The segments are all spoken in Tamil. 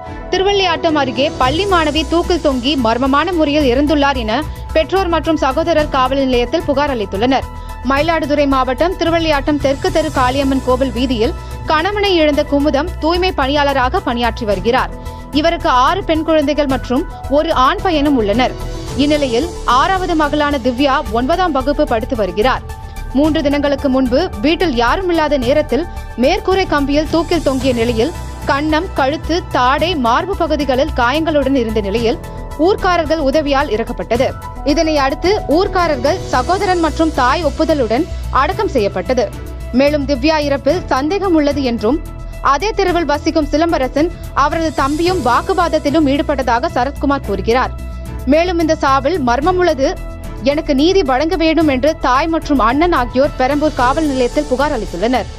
திருவள்ளியாட்டம் அருகே பள்ளி மாணவி தூக்கில் தொங்கி மர்மமான முறையில் இறந்துள்ளார் என பெற்றோர் மற்றும் சகோதரர் காவல் நிலையத்தில் புகார் அளித்துள்ளனர் மயிலாடுதுறை மாவட்டம் திருவள்ளியாட்டம் தெற்கு தெரு காளியம்மன் கோவில் வீதியில் கணவனை இழந்த குமுதம் தூய்மை பணியாளராக பணியாற்றி வருகிறார் இவருக்கு ஆறு பெண் குழந்தைகள் மற்றும் ஒரு ஆண் பையனும் உள்ளனர் இந்நிலையில் ஆறாவது மகளான திவ்யா ஒன்பதாம் வகுப்பு படித்து வருகிறார் மூன்று தினங்களுக்கு முன்பு வீட்டில் யாரும் இல்லாத நேரத்தில் மேற்கூரை கம்பியில் தூக்கில் தொங்கிய நிலையில் கன்னம் கழுத்து தாடை மார்பு பகுதிகளில் காயங்களுடன் இருந்த நிலையில் ஊர்க்காரர்கள் உதவியால் இறக்கப்பட்டது இதனை அடுத்து ஊர்க்காரர்கள் சகோதரன் மற்றும் தாய் ஒப்புதலுடன் அடக்கம் செய்யப்பட்டது மேலும் திவ்யா இறப்பில் சந்தேகம் உள்ளது என்றும் அதே தெருவில் வசிக்கும் சிலம்பரசன் அவரது தம்பியும் வாக்குவாதத்திலும் ஈடுபட்டதாக சரத்குமார் கூறுகிறார் மேலும் இந்த சாவில் மர்மம் உள்ளது எனக்கு நீதி வழங்க வேண்டும் என்று தாய் மற்றும் அண்ணன் ஆகியோர் பெரம்பூர் காவல் நிலையத்தில் புகார் அளித்துள்ளனர்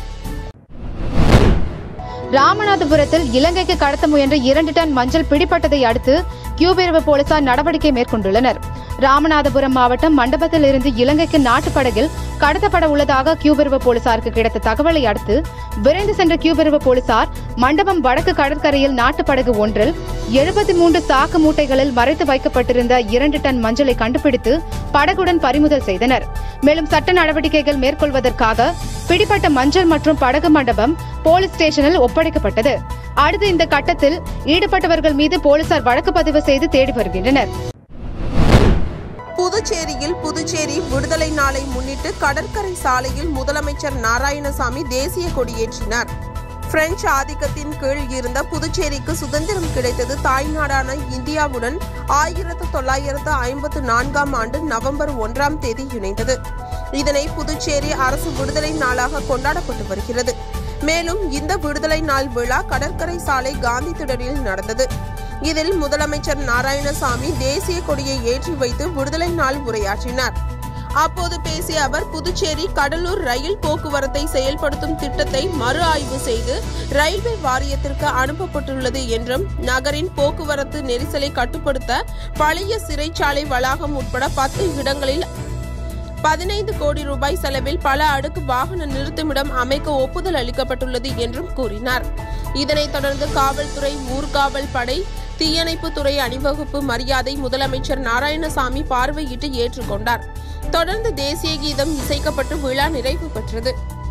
ராமநாதபுரத்தில் இலங்கைக்கு கடத்த முயன்ற இரண்டு டன் மஞ்சள் பிடிபட்டதை அடுத்து கியூபிரிவு போலீசார் நடவடிக்கை மேற்கொண்டுள்ளனர் ராமநாதபுரம் மாவட்டம் மண்டபத்தில் இருந்து இலங்கைக்கு நாட்டுப்படகில் கடத்தப்பட உள்ளதாக கியூபிரிவு போலீசாருக்கு கிடைத்த தகவலை அடுத்து விரைந்து சென்ற கியூபிரிவு போலீசார் மண்டபம் வடக்கு கடற்கரையில் நாட்டுப்படகு ஒன்றில் எழுபத்தி மூன்று சாக்கு மூட்டைகளில் மறைத்து வைக்கப்பட்டிருந்த இரண்டு டன் மஞ்சளை கண்டுபிடித்து படகுடன் பறிமுதல் செய்தனர் மேலும் சட்ட நடவடிக்கைகள் மேற்கொள்வதற்காக பிடிப்பட்ட மஞ்சள் மற்றும் படகு மண்டபம் போலீஸ் ஸ்டேஷனில் ஒப்படைக்கப்பட்டது அடுத்து இந்த கட்டத்தில் ஈடுபட்டவர்கள் மீது போலீசார் வழக்கு பதிவு செய்து தேடி வருகின்றனர் புதுச்சேரியில் புதுச்சேரி விடுதலை நாளை முன்னிட்டு கடற்கரை சாலையில் முதலமைச்சர் நாராயணசாமி தேசிய கொடியேற்றினார் பிரெஞ்சு ஆதிக்கத்தின் கீழ் இருந்த புதுச்சேரிக்கு சுதந்திரம் கிடைத்தது தாய்நாடான இந்தியாவுடன் ஆயிரத்து தொள்ளாயிரத்து ஐம்பத்து நான்காம் ஆண்டு நவம்பர் ஒன்றாம் தேதி இணைந்தது இதனை புதுச்சேரி அரசு விடுதலை நாளாக கொண்டாடப்பட்டு வருகிறது மேலும் இந்த விடுதலை நாள் விழா கடற்கரை சாலை காந்தி திடலில் நடந்தது இதில் முதலமைச்சர் நாராயணசாமி தேசிய கொடியை ஏற்றி வைத்து விடுதலை நாள் உரையாற்றினார் அப்போது பேசிய அவர் புதுச்சேரி கடலூர் ரயில் போக்குவரத்தை செயல்படுத்தும் திட்டத்தை மறு ஆய்வு செய்து ரயில்வே வாரியத்திற்கு அனுப்பப்பட்டுள்ளது என்றும் நகரின் போக்குவரத்து நெரிசலை கட்டுப்படுத்த பழைய சிறைச்சாலை வளாகம் உட்பட பத்து இடங்களில் பதினைந்து கோடி ரூபாய் செலவில் பல அடுக்கு வாகன நிறுத்துமிடம் அமைக்க ஒப்புதல் அளிக்கப்பட்டுள்ளது என்றும் கூறினார் இதனைத் தொடர்ந்து காவல்துறை ஊர்காவல் படை தீயணைப்புத்துறை அணிவகுப்பு மரியாதை முதலமைச்சர் நாராயணசாமி பார்வையிட்டு ஏற்றுக்கொண்டார் தொடர்ந்து தேசிய கீதம் இசைக்கப்பட்டு விழா நிறைவு பெற்றது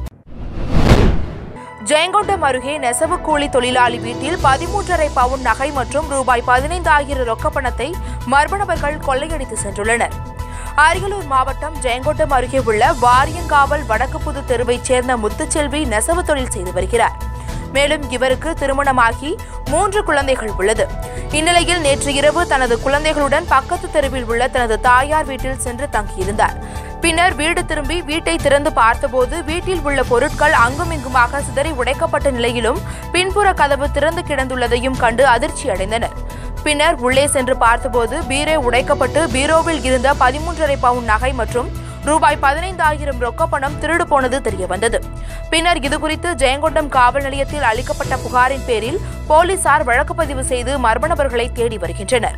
ஜெயங்கொண்டம் அருகே நெசவு கூலி தொழிலாளி வீட்டில் பதிமூன்றரை பவுன் நகை மற்றும் ரூபாய் பதினைந்தாயிரம் ரொக்கப்பணத்தை மர்ம நபர்கள் கொள்ளையடித்து சென்றுள்ளனர் அரியலூர் மாவட்டம் ஜெயங்கொண்டம் அருகே உள்ள வாரியங்காவல் வடக்கு புது தெருவைச் சேர்ந்த முத்துச்செல்வி நெசவு தொழில் செய்து வருகிறார் மேலும் இவருக்கு திருமணமாகி மூன்று குழந்தைகள் உள்ளது இந்நிலையில் நேற்று இரவு தனது குழந்தைகளுடன் பக்கத்து தெருவில் உள்ள தனது தாயார் வீட்டில் சென்று தங்கியிருந்தார் பின்னர் வீடு திரும்பி வீட்டை திறந்து பார்த்தபோது வீட்டில் உள்ள பொருட்கள் அங்குமிங்குமாக சிதறி உடைக்கப்பட்ட நிலையிலும் பின்புற கதவு திறந்து கிடந்துள்ளதையும் கண்டு அதிர்ச்சி அடைந்தனர் பின்னர் உள்ளே சென்று பார்த்தபோது பீரோ உடைக்கப்பட்டு பீரோவில் இருந்த பதிமூன்றரை பவுன் நகை மற்றும் ரூபாய் பதினைந்தாயிரம் ரொக்கப்பணம் திருடு போனது தெரியவந்தது பின்னர் இதுகுறித்து ஜெயங்கொண்டம் காவல் நிலையத்தில் அளிக்கப்பட்ட புகாரின் பேரில் போலீசார் வழக்கு பதிவு செய்து மர்ம நபர்களை தேடி வருகின்றனர்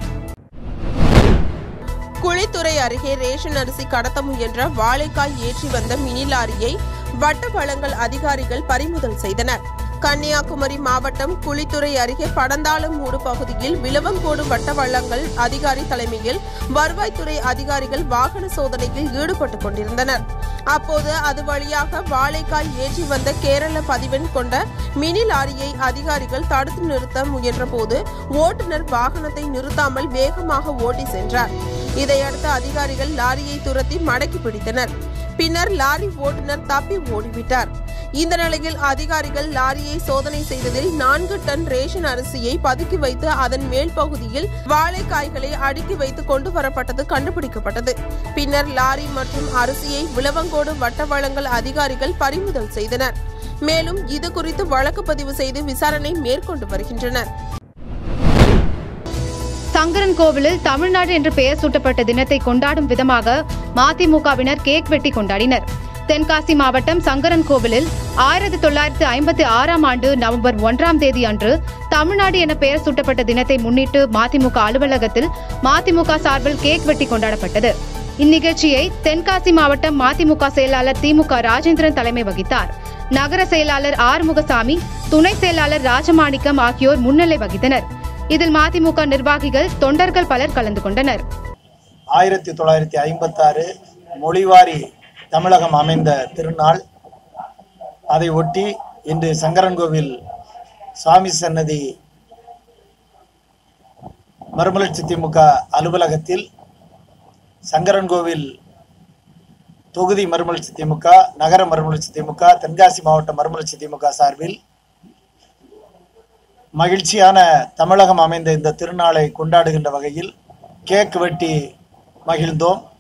குழித்துறை அருகே ரேஷன் அரிசி கடத்த முயன்ற வாழைக்காய் ஏற்றி வந்த மினி லாரியை வட்ட வழங்கல் அதிகாரிகள் பறிமுதல் செய்தனர் கன்னியாகுமரி மாவட்டம் குழித்துறை அருகே படந்தாளம் மூடு பகுதியில் விலவங்கோடு வட்ட வள்ளங்கள் அதிகாரி தலைமையில் வருவாய்த்துறை அதிகாரிகள் வாகன சோதனையில் ஈடுபட்டுக் கொண்டிருந்தனர் அப்போது அது வழியாக வாழைக்காய் ஏற்றி வந்த கேரள பதிவெண் கொண்ட மினி லாரியை அதிகாரிகள் தடுத்து நிறுத்த முயன்றபோது ஓட்டுநர் வாகனத்தை நிறுத்தாமல் வேகமாக ஓட்டி சென்றார் இதையடுத்து அதிகாரிகள் லாரியை துரத்தி மடக்கி பிடித்தனர் பின்னர் லாரி ஓட்டுநர் தப்பி ஓடிவிட்டார் இந்த நிலையில் அதிகாரிகள் லாரியை சோதனை செய்ததில் நான்கு டன் ரேஷன் அரிசியை பதுக்கி வைத்து அதன் மேல் பகுதியில் வாழைக்காய்களை அடுக்கி வைத்து கொண்டு வரப்பட்டது கண்டுபிடிக்கப்பட்டது பின்னர் லாரி மற்றும் அரிசியை விளவங்கோடு வட்ட வழங்கல் அதிகாரிகள் பறிமுதல் செய்தனர் மேலும் இது குறித்து வழக்கு பதிவு செய்து விசாரணை மேற்கொண்டு வருகின்றனர் சங்கரன் கோவிலில் தமிழ்நாடு என்று பெயர் சூட்டப்பட்ட தினத்தை கொண்டாடும் விதமாக மதிமுகவினர் கேக் வெட்டி கொண்டாடினர் தென்காசி மாவட்டம் சங்கரன் கோவிலில் ஆயிரத்தி தொள்ளாயிரத்தி ஐம்பத்தி ஆறாம் ஆண்டு நவம்பர் ஒன்றாம் தேதி அன்று தமிழ்நாடு என பெயர் சூட்டப்பட்ட தினத்தை முன்னிட்டு மதிமுக அலுவலகத்தில் மதிமுக சார்பில் கேக் வெட்டி கொண்டாடப்பட்டது இந்நிகழ்ச்சியை தென்காசி மாவட்டம் மதிமுக செயலாளர் திமுக ராஜேந்திரன் தலைமை வகித்தார் நகர செயலாளர் ஆறுமுகசாமி துணை செயலாளர் ராஜமாணிக்கம் ஆகியோர் முன்னிலை வகித்தனர் இதில் மதிமுக நிர்வாகிகள் தொண்டர்கள் பலர் கலந்து கொண்டனர் ஆயிரத்தி தொள்ளாயிரத்தி ஐம்பத்தாறு மொழிவாரி தமிழகம் அமைந்த திருநாள் அதை ஒட்டி இன்று சங்கரன்கோவில் சுவாமி சன்னதி மறுமலர்ச்சி திமுக அலுவலகத்தில் சங்கரன்கோவில் தொகுதி மறுமலர்ச்சி திமுக நகர மறுமலர்ச்சி திமுக தென்காசி மாவட்ட மறுமலர்ச்சி திமுக சார்பில் மகிழ்ச்சியான தமிழகம் அமைந்த இந்த திருநாளை கொண்டாடுகின்ற வகையில் கேக் வெட்டி மகிழ்ந்தோம்